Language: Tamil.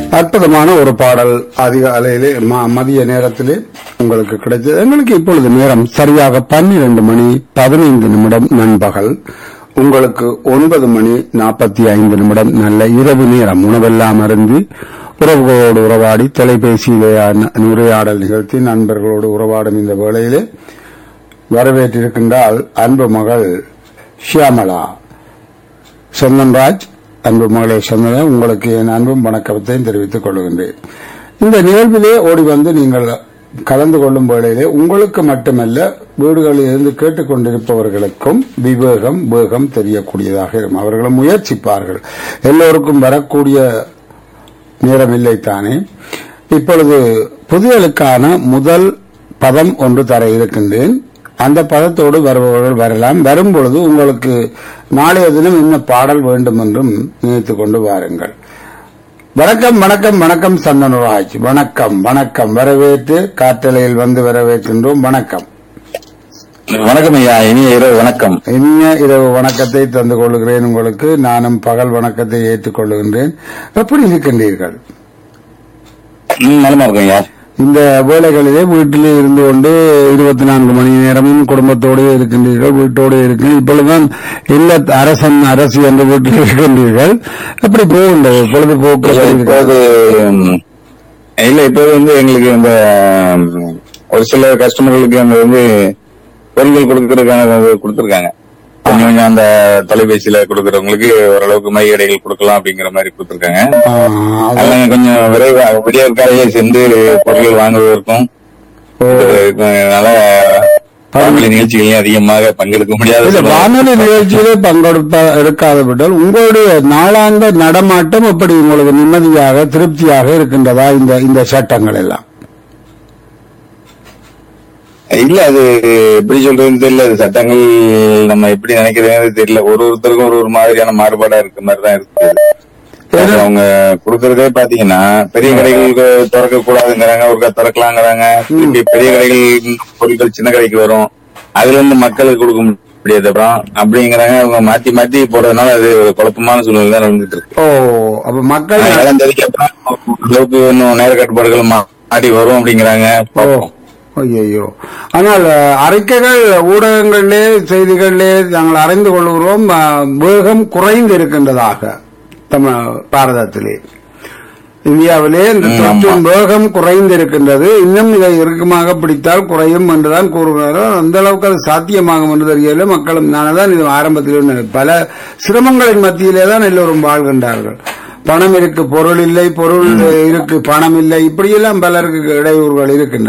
அற்புதமான ஒரு பாடல் அதிக அலையிலே ம- மதிய நேரத்திலே உங்களுக்கு கிடைத்தது எங்களுக்கு இப்பொழுது நேரம் சரியாக பன்னிரண்டு மணி பதினைந்து நிமிடம் நண்பகல் உங்களுக்கு ஒன்பது மணி நாற்பத்தி ஐந்து நிமிடம் நல்ல இரவு நேரம் உணவெல்லாம் அருந்தி உறவுகளோடு உறவாடி தொலைபேசியிலே ந- உரையாடல் நிகழ்த்தி நண்பர்களோடு உறவாடும் இந்த வேளையிலே வரவேற்றிருக்கின்றால் அன்பு மகள் ஷியாமலா சந்தன்ராஜ் அன்பு மகளே சொன்னதை உங்களுக்கு என் அன்பும் வணக்கத்தையும் தெரிவித்துக் கொள்கின்றேன் இந்த நிகழ்விலே ஓடி வந்து நீங்கள் கலந்து கொள்ளும் வேளையிலே உங்களுக்கு மட்டுமல்ல வீடுகளில் இருந்து கேட்டுக்கொண்டிருப்பவர்களுக்கும் விவேகம் வேகம் தெரியக்கூடியதாக இருக்கும் அவர்களும் முயற்சிப்பார்கள் எல்லோருக்கும் வரக்கூடிய நேரம் இல்லைத்தானே இப்பொழுது புதியலுக்கான முதல் பதம் ஒன்று தர இருக்கின்றேன் அந்த பதத்தோடு வருபவர்கள் வரலாம் வரும்பொழுது உங்களுக்கு நாளைய தினம் என்ன பாடல் வேண்டும் என்றும் நினைத்துக் கொண்டு வாருங்கள் வணக்கம் வணக்கம் வணக்கம் சந்தனராஜ் வணக்கம் வணக்கம் வரவேற்று காற்றலையில் வந்து வரவேற்கின்றோம் வணக்கம் வணக்கம் ஐயா இனிய இரவு வணக்கம் இனிய இரவு வணக்கத்தை தந்து கொள்கிறேன் உங்களுக்கு நானும் பகல் வணக்கத்தை ஏற்றுக்கொள்கின்றேன் எப்படி இருக்கின்றீர்கள் ம், நலமா இருக்கும் ஐயா இந்த வேலைகளிலே வீட்டிலே இருந்து கொண்டு இருபத்தி நான்கு மணி நேரமும் குடும்பத்தோடு இருக்கின்றீர்கள் வீட்டோடு இருக்கு இப்பொழுதுதான் இல்ல அரசன் அரசு என்ற வீட்டில் இருக்கின்றீர்கள் எப்படி போகின்றது பொழுதுபோக்கு எப்படி இருக்கு? இப்போது ம், இல்ல இப்போது வந்து எங்களுக்கு இந்த ம், ஒரு சில கஸ்டமர்களுக்கு அந்த வந்து பொருட்கள் கொடுக்கறதுக்கான அது கொடுத்திருக்காங்க கொஞ்சம் கொஞ்சம் அந்த தொலைபேசியில கொடுக்கறவங்களுக்கு ஓரளவுக்கு மை இடைகள் கொடுக்கலாம் அப்படிங்கிற மாதிரி கொடுத்திருக்காங்க ஆ, அது- அதெல்லாம் கொஞ்சம் விரைவாக விடியற்காலையே சென்று பொருட்கள் வாங்குவதற்கும் ஓ. அதனால வானொலி நிகழ்ச்சிகளையும் அதிகமாக பங்கெடுக்க முடியாத இல்ல, சூழ்நிலை. வானொலி நிகழ்ச்சியிலே பங்கெடுப்ப எடுக்காத விட்டால் உங்களுடைய நாளாந்த நடமாட்டம் எப்படி உங்களுக்கு நிம்மதியாக திருப்தியாக இருக்கின்றதா இந்த இந்த சட்டங்கள் எல்லாம் இல்ல அது எப்படி சொல்றதுன்னு தெரியல அது சட்டங்கள் நம்ம எப்படி நினைக்கிறதுன்னு தெரியல ஒரு ஒருத்தருக்கும் ஒரு ஒரு மாதிரியான மாறுபாடா இருக்க மாதிரி தான் இருக்கு அது அவங்க கொடுக்கறதே பாத்தீங்கன்னா பெரிய கடைகளுக்கு திறக்க கூடாதுங்கிறாங்க ஒருக்கா திறக்கலாங்கிறாங்க திருப்பி பெரிய கடைகள் பொருட்கள் சின்ன கடைக்கு வரும் அதுல இருந்து மக்களுக்கு கொடுக்க முடியாது அப்புறம் அப்படிங்கிறாங்க அவங்க மாத்தி மாத்தி போடுறதுனால அது ஒரு குழப்பமான சூழ்நிலை தான் நடந்துட்டு இருக்கு ஓ அப்ப மக்கள் ஏழாம் தேதிக்கு அப்புறம் அளவுக்கு இன்னும் நேர கட்டுப்பாடுகள் மா- மாறி வரும் அப்படிங்கிறாங்க ஓ பார்ப்போம். ஐயோ ஆனால் அஹ், அறிக்கைகள் ஊடகங்களிலே செய்திகளிலே நாங்கள் அறிந்து கொள்கிறோம் அஹ், வேகம் குறைந்து இருக்கின்றதாக தம பாரதத்திலே இந்தியாவிலே இந்த ம், தொற்றின் வேகம் குறைந்து இருக்கின்றது இன்னும் இதை இறுக்கமாக பிடித்தால் குறையும் என்றுதான் கூறுகிறார்கள் அந்த அளவுக்கு அது சாத்தியமாகும் என்று தெரியல மக்களும் நானதான் இது ஆரம்பத்தில் சொன்னேன். பல சிரமங்களின் மத்தியிலே தான் எல்லோரும் வாழ்கின்றார்கள் பணம் இருக்கு பொருள் இல்லை பொருள் இருக்கு பணம் இல்லை இப்படியெல்லாம் பலருக்கு இடையூறுகள் இருக்கின்றன